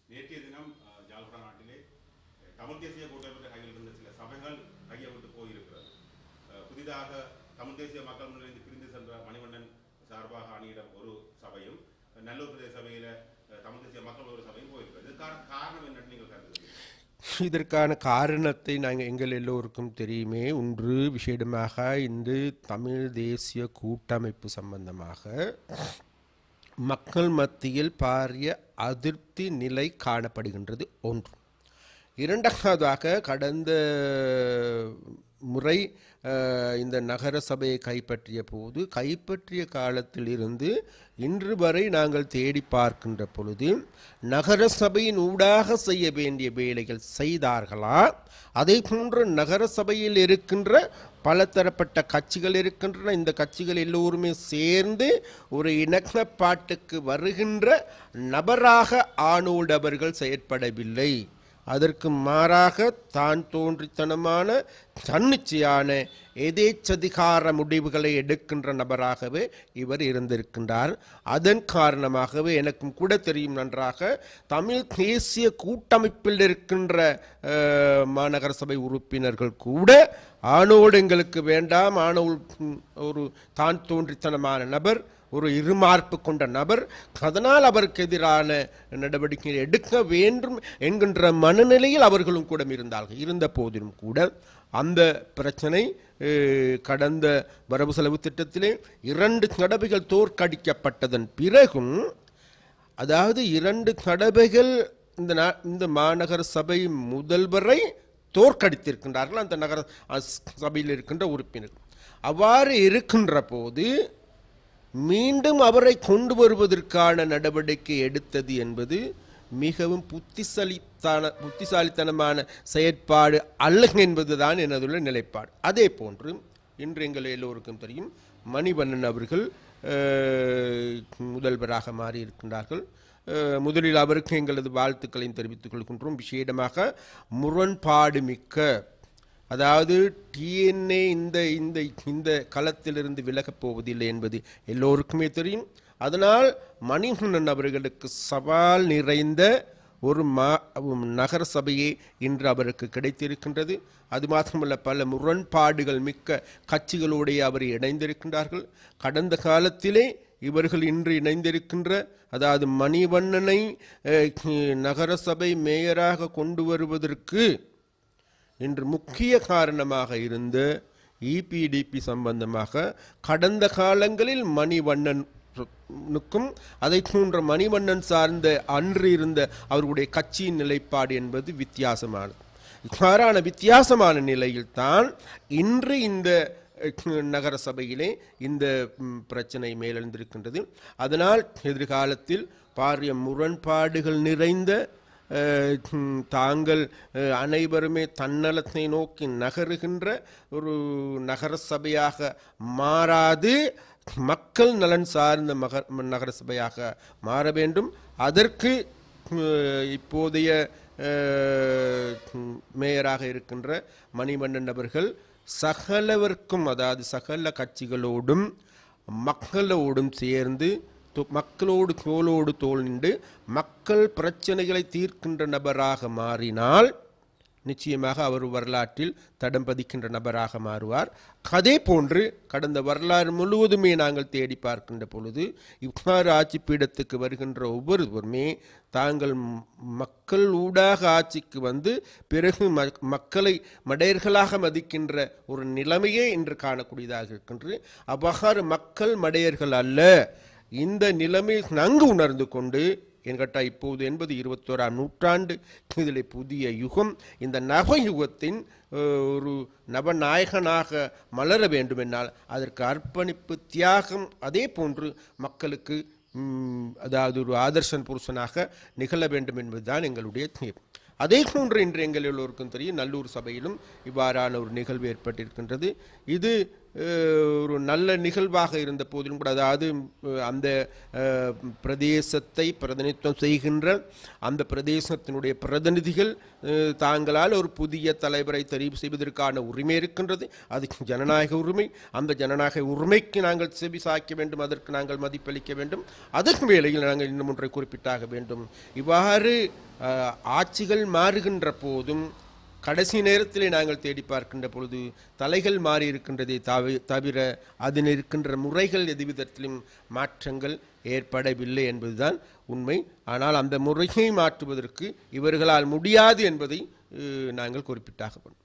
நேற்றைய தினம் அஹ், ஜாழ்ப்பாண நாட்டிலே அஹ், தமிழ் தேசிய கூட்டமைப்பு கையில் இருந்த சில சபைகள் கையை விட்டு போயிருக்கிறது அஹ், புதிதாக தமிழ் தேசிய மக்கள் முன்னிலைந்து பிரிந்து சென்ற மணிவண்ணன் சார்பாக அணியிடம் ஒரு சபையும் நல்லூர் பிரதேச சபையில அஹ், தமிழ் தேசிய மக்கள் ஒரு சபையும் போயிருக்கிறது இதுக்கான காரணம் என்னன்னு நீங்கள் கருதுகிறீர்கள் இதற்கான காரணத்தை நாங்கள் எங்கள் எல்லோருக்கும் தெரியுமே ஒன்று விசேடமாக இன்று தமிழ் தேசிய கூட்டமைப்பு சம்பந்தமாக மக்கள் மத்தியில் பாரிய அதிருப்தி நிலை காணப்படுகின்றது ஒன்று இரண்டாவதாக கடந்த முறை அஹ், இந்த நகர சபையை கைப்பற்றிய போது கைப்பற்றிய காலத்தில் இருந்து இன்று வரை நாங்கள் தேடி பார்க்கின்ற பொழுது நகர சபையின் ஊடாக செய்ய வேண்டிய வேலைகள் செய்தார்களா அதே போன்று நகர சபையில் இருக்கின்ற பலதரப்பட்ட கட்சிகள் இருக்கின்றன இந்த கட்சிகள் எல்லோருமே சேர்ந்து ஒரு இணக்கப்பாட்டுக்கு வருகின்ற நபராக ஆணோடு அவர்கள் செயற்படவில்லை அதற்கு மாறாக தான் தோன்றித்தனமான தன்னிச்சையான எதேச்சதிகார முடிவுகளை எடுக்கின்ற நபராகவே இவர் இருந்திருக்கின்றார் அதன் காரணமாகவே எனக்கும் கூட தெரியும் நன்றாக தமிழ் தேசிய கூட்டமைப்பில் இருக்கின்ற அஹ், மாநகர சபை உறுப்பினர்கள் கூட ஆணோடு எங்களுக்கு வேண்டாம் ஆணோடு ம், ஒரு தான் தோன்றித்தனமான நபர் ஒரு இருமார்ப்பு கொண்ட நபர் அதனால் அவருக்கு எதிரான நடவடிக்கை எடுக்க வேண்டும் என்கின்ற மனநிலையில் அவர்களும் கூட இருந்தார்கள் இருந்த போதிலும் கூட அந்த பிரச்சனை அஹ், கடந்த வரவு செலவு திட்டத்திலே இரண்டு தடவைகள் தோற்கடிக்கப்பட்டதன் பிறகும் அதாவது இரண்டு தடவைகள் இந்த நா- இந்த மாநகர சபை முதல்வரை தோற்கடித்திருக்கின்றார்கள் அந்த நகர அஸ்- சபையில் இருக்கின்ற உறுப்பினர் அவ்வாறு இருக்கின்ற போது மீண்டும் அவரை கொண்டு வருவதற்கான நடவடிக்கை எடுத்தது என்பது மிகவும் புத்திசாலித்தன புத்திசாலித்தனமான செயற்பாடு அல்ல என்பதுதான் எனதுள்ள நிலைப்பாடு அதே போன்று இன்று எங்கள் எல்லோருக்கும் தெரியும் மணிவண்ணன் அவர்கள் அஹ், முதல்வராக மாறி இருக்கின்றார்கள் அஹ், முதலில் அவருக்கு எங்களது வாழ்த்துக்களையும் தெரிவித்துக் கொள்கின்றோம் விசேடமாக முரண்பாடு மிக்க அதாவது டிஎன்ஏ இந்த இந்த இந்த களத்திலிருந்து விலகப் போவதில்லை என்பது எல்லோருக்குமே தெரியும் அதனால் மணிகண்ணன் அவர்களுக்கு சவால் நிறைந்த ஒரு மா நகர சபையே இன்று அவருக்கு கிடைத்திருக்கின்றது அது மாத்திரமல்ல பல முரண்பாடுகள் மிக்க கட்சிகளோடே அவர் இணைந்திருக்கின்றார்கள் கடந்த காலத்திலே இவர்கள் இன்று இணைந்திருக்கின்ற அதாவது மணிவண்ணனை அஹ், நகர சபை மேயராக கொண்டு வருவதற்கு இன்று முக்கிய காரணமாக இருந்த இபிடிபி சம்பந்தமாக கடந்த காலங்களில் மணிவண்ணனுக்கும் அதை போன்ற மணிவண்ணன் சார்ந்த அன்று இருந்த அவர்களுடைய கட்சியின் நிலைப்பாடு என்பது வித்தியாசமானது இவ்வாறான வித்தியாசமான நிலையில்தான் இன்று இந்த அஹ், நகர சபையிலே இந்த ம், பிரச்சனை மேலெழுந்திருக்கின்றது அதனால் எதிர்காலத்தில் பாரிய முரண்பாடுகள் நிறைந்த அஹ், ம், தாங்கள் அஹ், அனைவருமே தன்னலத்தை நோக்கி நகருகின்ற ஒரு நகர சபையாக மாறாது மக்கள் நலன் சார்ந்த மக நகர சபையாக மாற வேண்டும் அதற்கு அஹ், இப்போதைய அஹ், ம், மேயராக இருக்கின்ற மணிவண்ணன் அவர்கள் சகலவர்க்கும் அதாவது சகல கட்சிகளோடும் மக்களோடும் சேர்ந்து தொ- மக்களோடு தோளோடு தோள் நின்று மக்கள் பிரச்சனைகளை தீர்க்கின்ற நபராக மாறினால் நிச்சயமாக அவர் வரலாற்றில் தடம் பதிக்கின்ற நபராக மாறுவார் அதே போன்று கடந்த வரலாறு முழுவதுமே நாங்கள் தேடி பார்க்கின்ற பொழுது இவ்வாறு ஆட்சி பீடத்துக்கு வருகின்ற ஒவ்வொருவருமே தாங்கள் ம- மக்கள் ஊடாக ஆட்சிக்கு வந்து பிறகு ம- மக்களை மடையர்களாக மதிக்கின்ற ஒரு நிலைமையே இன்று காணக்கூடியதாக இருக்கின்றது அவ்வாறு மக்கள் மடையர்கள் அல்ல இந்த நிலைமை நன்கு உணர்ந்து கொண்டு என்கிட்ட இப்போது என்பது இருபத்தோராம் நூற்றாண்டு இதில் புதிய யுகம் இந்த நவ யுகத்தின் அஹ், ஒரு நவநாயகனாக மலர வேண்டுமென்றால் அதற்கு அர்ப்பணிப்பு தியாகம் அதே போன்று மக்களுக்கு ம், அதாவது ஒரு ஆதர்சன் புருஷனாக நிகழ வேண்டும் என்பதுதான் எங்களுடைய தீர்வு அதே போன்று இன்று எங்கள் எல்லோருக்கும் தெரியும் நல்லூர் சபையிலும் இவ்வாறான ஒரு நிகழ்வு ஏற்பட்டிருக்கின்றது இது அஹ், ஒரு நல்ல நிகழ்வாக இருந்த போதிலும் கூட அதாவது அஹ், அந்த அஹ், பிரதேசத்தை பிரதிநிதித்துவம் செய்கின்ற அந்த பிரதேசத்தினுடைய பிரதிநிதிகள் அஹ், தாங்களால் ஒரு புதிய தலைவரை தெரிவு செய்வதற்கான உரிமை இருக்கின்றது அது ஜனநாயக உரிமை அந்த ஜனநாயக உரிமைக்கு நாங்கள் செவி சாய்க்க வேண்டும் அதற்கு நாங்கள் மதிப்பளிக்க வேண்டும் அதற்கு வேளையில் நாங்கள் இன்னும் ஒன்றை குறிப்பிட்டாக வேண்டும் இவ்வாறு அஹ், ஆட்சிகள் மாறுகின்ற போதும் கடைசி நேரத்திலே நாங்கள் தேடி பார்க்கின்ற பொழுது தலைகள் மாறி இருக்கின்றதை தவி தவிர அதில் இருக்கின்ற முறைகள் எதுவிதத்திலும் மாற்றங்கள் ஏற்படவில்லை என்பதுதான் உண்மை ஆனால் அந்த முறையை மாற்றுவதற்கு இவர்களால் முடியாது என்பதை அஹ், நாங்கள் குறிப்பிட்டாக வேண்டும்